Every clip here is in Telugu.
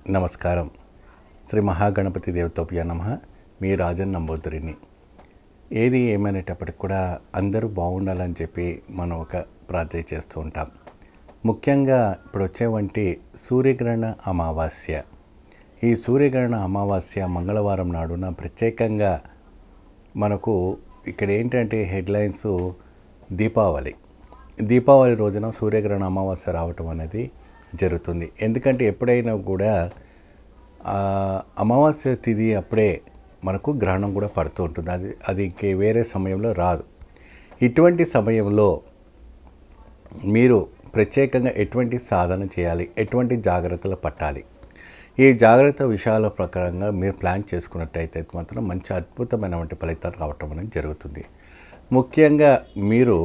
నమస్కారం శ్రీ మహాగణపతి దేవతోప్య నమ మీ రాజన్ నంబోదరిని ఏది ఏమైనప్పటికి కూడా అందరూ బాగుండాలని చెప్పి మనం ఒక ప్రార్థన చేస్తూ ఉంటాం ముఖ్యంగా ఇప్పుడు వచ్చే వంటి సూర్యగ్రహణ అమావాస్య ఈ సూర్యగ్రహణ అమావాస్య మంగళవారం నాడున ప్రత్యేకంగా మనకు ఇక్కడ ఏంటంటే హెడ్లైన్స్ దీపావళి దీపావళి రోజున సూర్యగ్రహణ అమావాస్య రావటం అనేది జరుగుతుంది ఎందుకంటే ఎప్పుడైనా కూడా ఆ, అమావాస్య తిథి అప్పుడే మనకు గ్రహణం కూడా పడుతూ ఉంటుంది అది అది ఇంకే వేరే సమయంలో రాదు ఇటువంటి సమయంలో మీరు ప్రత్యేకంగా ఎటువంటి సాధన చేయాలి ఎటువంటి జాగ్రత్తలు పట్టాలి ఈ జాగ్రత్త విషయాల ప్రకారంగా మీరు ప్లాన్ చేసుకున్నట్టయితే మాత్రం మంచి అద్భుతమైనటువంటి ఫలితాలు రావటం అనేది జరుగుతుంది ముఖ్యంగా మీరు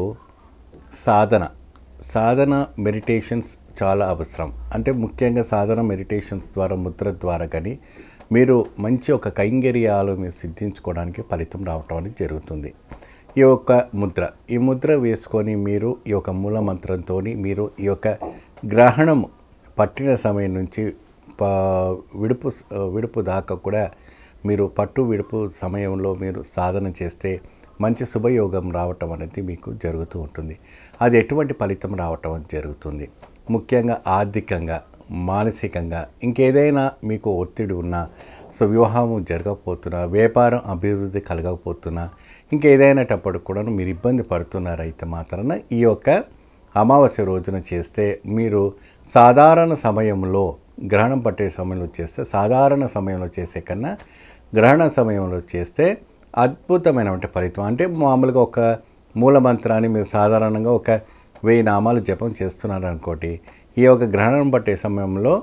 సాధన సాధన మెడిటేషన్స్ చాలా అవసరం అంటే ముఖ్యంగా సాధన మెడిటేషన్స్ ద్వారా ముద్ర ద్వారా కానీ మీరు మంచి ఒక కైంగర్యాలు మీరు సిద్ధించుకోవడానికి ఫలితం రావటం అనేది జరుగుతుంది ఈ యొక్క ముద్ర ఈ ముద్ర వేసుకొని మీరు ఈ యొక్క మూల మంత్రంతో మీరు ఈ యొక్క గ్రహణం పట్టిన సమయం నుంచి ప విడుపు స- విడుపు దాకా కూడా మీరు పట్టు విడుపు సమయంలో మీరు సాధన చేస్తే మంచి శుభయోగం రావటం అనేది మీకు జరుగుతూ ఉంటుంది అది ఎటువంటి ఫలితం రావటం అనేది జరుగుతుంది ముఖ్యంగా ఆర్థికంగా మానసికంగా ఇంకేదైనా మీకు ఒత్తిడి ఉన్నా సో వివాహము జరగకపోతున్నా వ్యాపారం అభివృద్ధి కలగకపోతున్నా ఇంకేదైనాటప్పుడు కూడా మీరు ఇబ్బంది పడుతున్నారైతే మాత్రాన ఈ యొక్క అమావాస్య రోజున చేస్తే మీరు సాధారణ సమయంలో గ్రహణం పట్టే సమయంలో చేస్తే సాధారణ సమయంలో చేసే కన్నా గ్రహణ సమయంలో చేస్తే అద్భుతమైనటువంటి ఫలితం అంటే మామూలుగా ఒక మూల మంత్రాన్ని మీరు సాధారణంగా ఒక వెయ్యి నామాలు జపం చేస్తున్నారు అనుకోటి ఈ యొక్క గ్రహణం పట్టే సమయంలో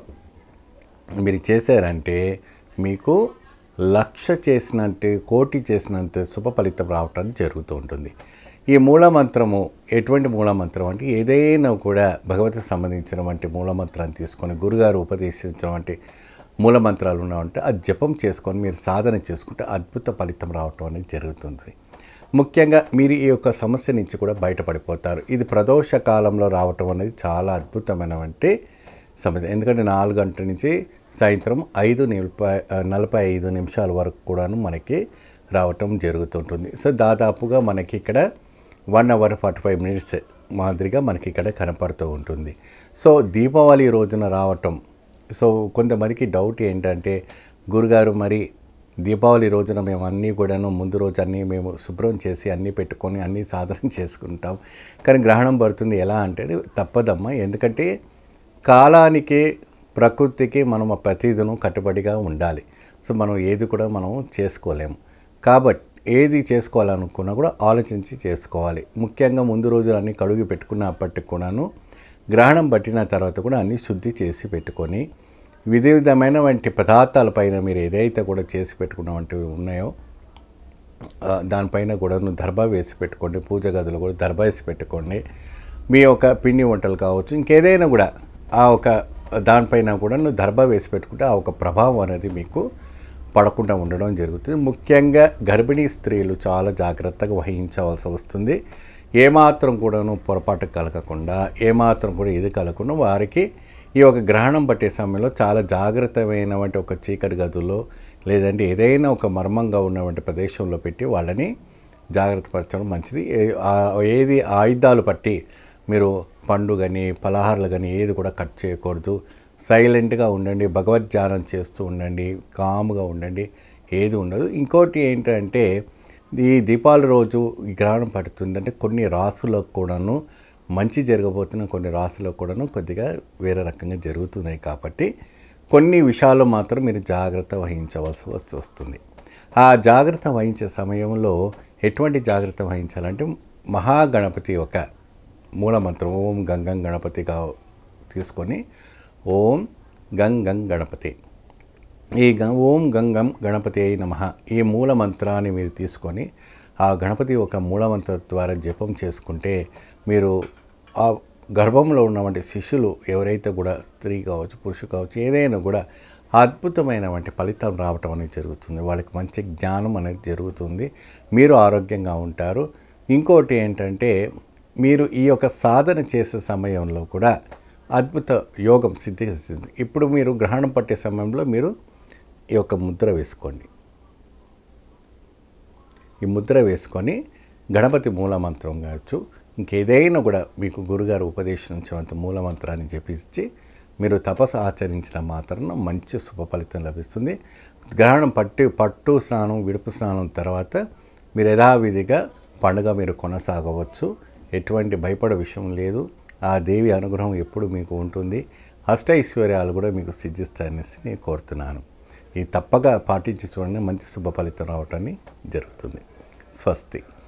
మీరు చేశారంటే మీకు లక్ష చేసినట్టు కోటి చేసినంత శుభ ఫలితం రావటానికి జరుగుతూ ఉంటుంది ఈ మూలమంత్రము ఎటువంటి మూలమంత్రం అంటే ఏదైనా కూడా భగవతికి సంబంధించిన వంటి మూలమంత్రాన్ని తీసుకొని గురుగారు ఉపదేశించిన వంటి మూలమంత్రాలు ఉన్నాయంటే అది జపం చేసుకొని మీరు సాధన చేసుకుంటే అద్భుత ఫలితం రావటం అనేది జరుగుతుంది ముఖ్యంగా మీరు ఈ యొక్క సమస్య నుంచి కూడా బయటపడిపోతారు ఇది ప్రదోష కాలంలో రావటం అనేది చాలా అద్భుతమైనటువంటి సమస్య ఎందుకంటే నాలుగు గంటల నుంచి సాయంత్రం ఐదు నలభై నలభై ఐదు నిమిషాల వరకు కూడాను మనకి రావటం జరుగుతుంటుంది సో దాదాపుగా మనకి ఇక్కడ one hour forty five minutes మాదిరిగా మనకి ఇక్కడ కనపడుతూ ఉంటుంది సో దీపావళి రోజున రావటం సో కొంతమందికి డౌట్ ఏంటంటే గురుగారు మరి దీపావళి రోజున మేము అన్నీ కూడాను ముందు రోజు అన్నీ మేము శుభ్రం చేసి అన్నీ పెట్టుకొని అన్నీ సాధన చేసుకుంటాం కానీ గ్రహణం పడుతుంది ఎలా అంటే తప్పదమ్మా ఎందుకంటే కాలానికి ప్రకృతికి మనం ఆ ప్రతిదినం కట్టుబడిగా ఉండాలి సో మనం ఏది కూడా మనం చేసుకోలేము కాబట్టి ఏది చేసుకోవాలనుకున్నా కూడా ఆలోచించి చేసుకోవాలి ముఖ్యంగా ముందు రోజులు అన్నీ కడుగు పెట్టుకున్నప్పటికి కూడాను గ్రహణం పట్టిన తర్వాత కూడా అన్నీ శుద్ధి చేసి పెట్టుకొని విధి విధమైన వంటి పదార్థాలపైన మీరు ఏదైతే కూడా చేసి పెట్టుకున్న వంటివి ఉన్నాయో ఆ, దానిపైన కూడా నువ్వు దర్భా వేసి పెట్టుకోండి పూజ గదులు కూడా దర్భా వేసి పెట్టుకోండి మీ యొక్క పిండి వంటలు కావచ్చు ఇంకేదైనా కూడా ఆ ఒక దానిపైన కూడా నువ్వు దర్భా వేసి పెట్టుకుంటే ఆ ఒక ప్రభావం అనేది మీకు పడకుండా ఉండడం జరుగుతుంది ముఖ్యంగా గర్భిణీ స్త్రీలు చాలా జాగ్రత్తగా వహించవలసి వస్తుంది ఏమాత్రం కూడాను పొరపాటు కలగకుండా ఏమాత్రం కూడా ఇది కలగకుండా వారికి ఈ యొక్క గ్రహణం పట్టే సమయంలో చాలా జాగ్రత్తమైనటువంటి ఒక చీకటి గదుల్లో లేదంటే ఏదైనా ఒక మర్మంగా ఉన్నటువంటి ప్రదేశంలో పెట్టి వాళ్ళని జాగ్రత్త పరచడం మంచిది ఏ- ఆ- ఏది ఆయుధాలు పట్టి మీరు పండు కానీ పలహారాలు కానీ ఏది కూడా కట్ చేయకూడదు సైలెంట్గా ఉండండి భగవద్ధ్యానం చేస్తూ ఉండండి కామ్గా ఉండండి ఏది ఉండదు ఇంకోటి ఏంటంటే ఈ దీపావళి రోజు ఈ గ్రహణం పడుతుందంటే కొన్ని రాసులకు కూడాను మంచి జరగబోతున్న కొన్ని రాసులకు కూడాను కొద్దిగా వేరే రకంగా జరుగుతున్నాయి కాబట్టి కొన్ని విషయాలు మాత్రం మీరు జాగ్రత్త వహించవలసి వస్తు- వస్తుంది ఆ జాగ్రత్త వహించే సమయంలో ఎటువంటి జాగ్రత్త వహించాలంటే మహాగణపతి ఒక మూలమంత్రం ఓం గంగం గణపతిగా తీసుకొని ఓం గంగం గణపతి ఈ గ ఓం గంగం గణపతి అయి నమ ఈ మూల మంత్రాన్ని మీరు తీసుకొని ఆ గణపతి ఒక మూలమంత్ర ద్వారా జపం చేసుకుంటే మీరు ఆ గర్భంలో ఉన్నటువంటి శిష్యులు ఎవరైతే కూడా స్త్రీ కావచ్చు పురుషు కావచ్చు ఏదైనా కూడా అద్భుతమైనటువంటి ఫలితం రావటం అనేది జరుగుతుంది వాళ్ళకి మంచి జ్ఞానం అనేది జరుగుతుంది మీరు ఆరోగ్యంగా ఉంటారు ఇంకోటి ఏంటంటే మీరు ఈ యొక్క సాధన చేసే సమయంలో కూడా అద్భుత యోగం సిద్ధిస్తుంది ఇప్పుడు మీరు గ్రహణం పట్టే సమయంలో మీరు ఈ యొక్క ముద్ర వేసుకోండి ఈ ముద్ర వేసుకొని గణపతి మూలమంత్రం కావచ్చు ఇంకేదైనా కూడా మీకు గురుగారు ఉపదేశించినంత మూలమంత్రాన్ని జపించి మీరు తపస్సు ఆచరించిన మాత్రం మంచి శుభ ఫలితం లభిస్తుంది గ్రహణం పట్టి పట్టు స్నానం విడుపు స్నానం తర్వాత మీరు యథావిధిగా పండుగ మీరు కొనసాగవచ్చు ఎటువంటి భయపడే విషయం లేదు ఆ దేవి అనుగ్రహం ఎప్పుడు మీకు ఉంటుంది అష్టైశ్వర్యాలు కూడా మీకు సిద్ధిస్తాయనేసి నేను కోరుతున్నాను ఇది తప్పక పాటించి చూడండి మంచి శుభ ఫలితం రావటాన్ని జరుగుతుంది స్వస్తి